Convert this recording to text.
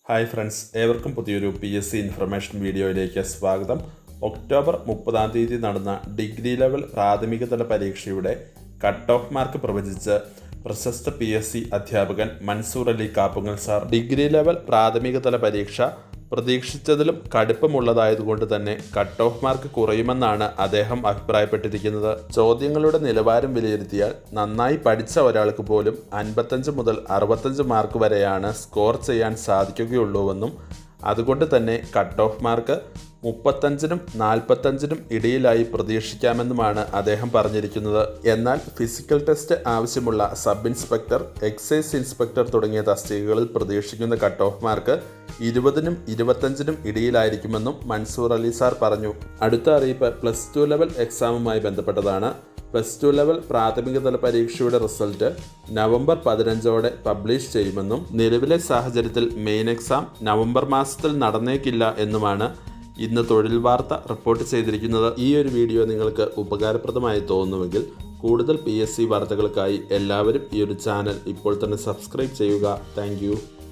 hi friends ഏവർക്കും പുതിയൊരു P S C information വീഡിയോയിലേക്ക് സ്വാഗതം ഒക്ടോബർ മുപ്പതാം തീയതി നടന്ന ഡിഗ്രി ലെവൽ പ്രാഥമിക തല പരീക്ഷയുടെ കട്ട് ഓഫ് മാർക്ക് പ്രവചിച്ച് പ്രശസ്ത പി എസ് സി അധ്യാപകൻ Mansoor Ali Kappungal sir degree level പ്രാഥമിക തല പരീക്ഷ പ്രതീക്ഷിച്ചതിലും കടുപ്പമുള്ളതായതുകൊണ്ട് തന്നെ കട്ട് ഓഫ് മാർക്ക് കുറയുമെന്നാണ് അദ്ദേഹം അഭിപ്രായപ്പെട്ടിരിക്കുന്നത് ചോദ്യങ്ങളുടെ നിലവാരം വിലയിരുത്തിയാൽ നന്നായി പഠിച്ച ഒരാൾക്ക് പോലും അൻപത്തഞ്ച് മുതൽ അറുപത്തഞ്ച് മാർക്ക് വരെയാണ് സ്കോർ ചെയ്യാൻ സാധിക്കുകയുള്ളൂവെന്നും അതുകൊണ്ട് തന്നെ കട്ട് ഓഫ് മാർക്ക് മുപ്പത്തഞ്ചിനും നാൽപ്പത്തഞ്ചിനും ഇടയിലായി പ്രതീക്ഷിക്കാമെന്നുമാണ് അദ്ദേഹം പറഞ്ഞിരിക്കുന്നത് എന്നാൽ ഫിസിക്കൽ ടെസ്റ്റ് ആവശ്യമുള്ള സബ് ഇൻസ്പെക്ടർ എക്സൈസ് ഇൻസ്പെക്ടർ തുടങ്ങിയ തസ്തികകളിൽ പ്രതീക്ഷിക്കുന്ന കട്ട് ഓഫ് മാർക്ക് ഇരുപതിനും ഇരുപത്തഞ്ചിനും ഇടയിലായിരിക്കുമെന്നും മൻസൂർ അലി സാർ പറഞ്ഞു അടുത്ത അറിയിപ്പ് പ്ലസ് ടു ലെവൽ എക്സാമുമായി ബന്ധപ്പെട്ടതാണ് പ്ലസ് ടു ലെവൽ പ്രാഥമിക തല പരീക്ഷയുടെ റിസൾട്ട് നവംബർ പതിനഞ്ചോടെ പബ്ലിഷ് ചെയ്യുമെന്നും നിലവിലെ സാഹചര്യത്തിൽ മെയിൻ എക്സാം നവംബർ മാസത്തിൽ നടന്നേക്കില്ല എന്നുമാണ് ഇന്ന് തൊഴിൽ വാർത്ത റിപ്പോർട്ട് ചെയ്തിരിക്കുന്നത് ഈ ഒരു വീഡിയോ നിങ്ങൾക്ക് ഉപകാരപ്രദമായി തോന്നുമെങ്കിൽ കൂടുതൽ പി എസ് സി വാർത്തകൾക്കായി എല്ലാവരും ഈ ഒരു ചാനൽ ഇപ്പോൾ തന്നെ സബ്സ്ക്രൈബ് ചെയ്യുക താങ്ക്